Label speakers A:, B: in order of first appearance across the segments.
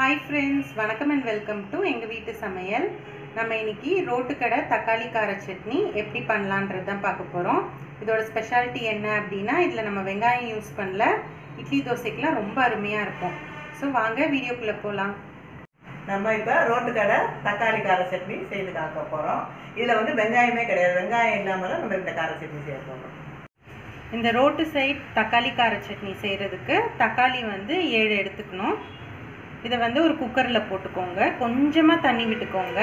A: hi friends வணக்கம் and welcome to எங்கள் வீட்டு சமையல் நம்ம இன்னைக்கு ரோட்டுக்கடை தக்காளி கார சட்னி எப்படி பண்ணலான்றது தான் பார்க்க போகிறோம் இதோட ஸ்பெஷாலிட்டி என்ன அப்படின்னா இதில் நம்ம வெங்காயம் யூஸ் பண்ணல இட்லி தோசைக்கெலாம் ரொம்ப அருமையாக இருக்கும் ஸோ வாங்க வீடியோக்குள்ளே போகலாம்
B: நம்ம இப்போ ரோட்டு கடை தக்காளி கார சட்னி செய்து காக்க போகிறோம் இதில் வந்து வெங்காயமே கிடையாது வெங்காயம் இல்லாமல் நம்ம இந்த கார சட்னி செய்ய போகிறோம்
A: இந்த ரோட்டு சைட் தக்காளி கார சட்னி செய்கிறதுக்கு தக்காளி வந்து ஏழு எடுத்துக்கணும் இதை வந்து ஒரு குக்கரில் போட்டுக்கோங்க கொஞ்சமாக தண்ணி விட்டுக்கோங்க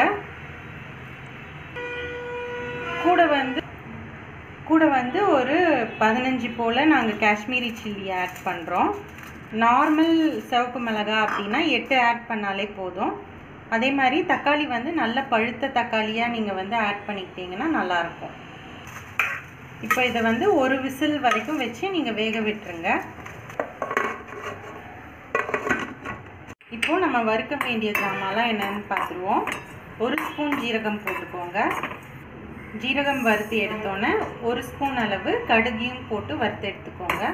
A: கூட வந்து கூட வந்து ஒரு பதினஞ்சு போல் நாங்கள் காஷ்மீரி சில்லி ஆட் பண்ணுறோம் நார்மல் சிவப்பு மிளகா அப்படின்னா எட்டு ஆட் பண்ணாலே போதும் அதே மாதிரி தக்காளி வந்து நல்ல பழுத்த தக்காளியாக நீங்கள் வந்து ஆட் பண்ணிக்கிட்டீங்கன்னா நல்லாயிருக்கும் இப்போ இதை வந்து ஒரு விசில் வரைக்கும் வச்சு நீங்கள் வேக விட்டுருங்க இப்போ நம்ம வறுக்க வேண்டிய ஜாமான்லாம் என்னன்னு பார்த்துருவோம் ஒரு ஸ்பூன் ஜீரகம் போட்டுக்கோங்க ஜீரகம் வறுத்து எடுத்தோன்னே ஒரு ஸ்பூன் அளவு கடுகையும் போட்டு வறுத்து எடுத்துக்கோங்க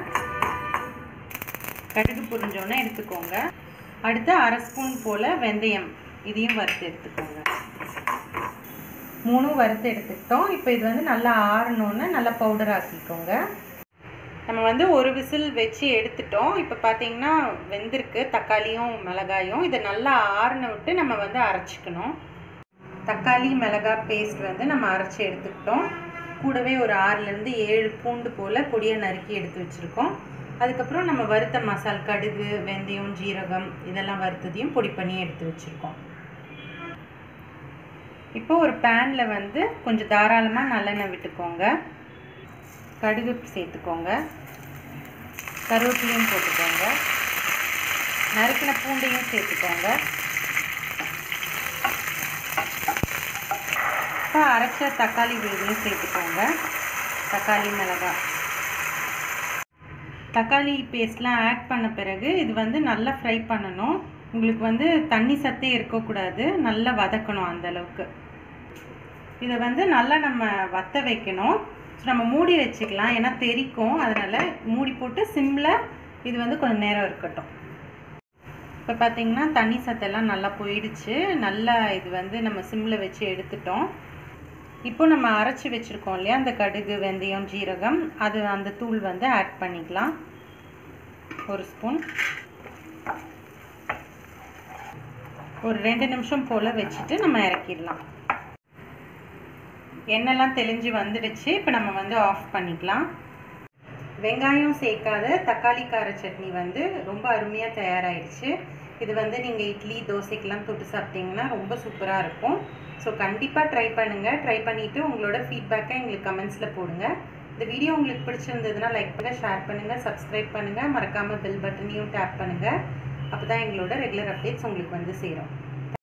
A: கடுகு புரிஞ்சோன்னே எடுத்துக்கோங்க அடுத்து அரை ஸ்பூன் போல் வெந்தயம் இதையும் வறுத்து எடுத்துக்கோங்க மூணும் வறுத்து எடுத்துக்கிட்டோம் இப்போ இது வந்து நல்லா ஆறணுன்னு நல்லா பவுடர் ஆக்கிக்கோங்க நம்ம வந்து ஒரு விசில் வச்சு எடுத்துட்டோம் இப்போ பார்த்தீங்கன்னா வெந்திருக்கு தக்காளியும் மிளகாயும் இதை நல்லா ஆறின விட்டு நம்ம வந்து அரைச்சிக்கணும் தக்காளி மிளகாய் பேஸ்ட் வந்து நம்ம அரைச்சி எடுத்துக்கிட்டோம் கூடவே ஒரு ஆறுலேருந்து ஏழு பூண்டு போல் பொடியை நறுக்கி எடுத்து வச்சுருக்கோம் அதுக்கப்புறம் நம்ம வறுத்த மசால் கடுகு வெந்தயம் ஜீரகம் இதெல்லாம் வறுத்ததையும் பொடி பண்ணி எடுத்து வச்சுருக்கோம் இப்போ ஒரு பேனில் வந்து கொஞ்சம் தாராளமாக நல்லெண்ணெய் விட்டுக்கோங்க கடுகு சேர்த்துக்கோங்க கருவேப்பிலையும் போட்டுக்கோங்க நறுக்கின பூண்டையும் சேர்த்துக்கோங்க இப்போ அரைச்ச தக்காளி விழுதையும் சேர்த்துக்கோங்க தக்காளி மிளகாய் தக்காளி பேஸ்ட்லாம் ஆட் பண்ண பிறகு இது வந்து நல்லா ஃப்ரை பண்ணணும் உங்களுக்கு வந்து தண்ணி சத்தே இருக்கக்கூடாது நல்லா வதக்கணும் அந்த அளவுக்கு இதை வந்து நல்லா நம்ம வத்த வைக்கணும் ஸோ நம்ம மூடி வச்சுக்கலாம் ஏன்னா தெரிக்கும் அதனால் மூடி போட்டு சிம்மில் இது வந்து கொஞ்சம் நேரம் இருக்கட்டும் இப்போ பார்த்தீங்கன்னா தண்ணி சத்தெல்லாம் நல்லா போயிடுச்சு நல்லா இது வந்து நம்ம சிம்மில் வச்சு எடுத்துட்டோம் இப்போ நம்ம அரைச்சி வச்சுருக்கோம் இல்லையா அந்த கடுகு வெந்தயம் ஜீரகம் அது அந்த தூள் வந்து ஆட் பண்ணிக்கலாம் ஒரு ஸ்பூன் ஒரு ரெண்டு நிமிஷம் போல் வச்சுட்டு நம்ம இறக்கிடலாம் எண்ணெய்லாம் தெளிஞ்சு வந்துடுச்சு இப்போ நம்ம வந்து ஆஃப் பண்ணிக்கலாம் வெங்காயம் சேர்க்காத தக்காளி கார சட்னி வந்து ரொம்ப அருமையாக தயாராகிடுச்சு இது வந்து நீங்கள் இட்லி தோசைக்கெலாம் தொட்டு சாப்பிட்டீங்கன்னா ரொம்ப சூப்பராக இருக்கும் ஸோ கண்டிப்பாக ட்ரை பண்ணுங்கள் ட்ரை பண்ணிவிட்டு உங்களோட ஃபீட்பேக்கை எங்களுக்கு கமெண்ட்ஸில் போடுங்க இந்த வீடியோ உங்களுக்கு பிடிச்சிருந்ததுன்னா லைக் பண்ணுங்கள் ஷேர் பண்ணுங்கள் சப்ஸ்கிரைப் பண்ணுங்கள் மறக்காமல் பெல் பட்டனையும் டேப் பண்ணுங்கள் அப்போ தான் எங்களோட ரெகுலர் அப்டேட்ஸ் உங்களுக்கு வந்து சேரும்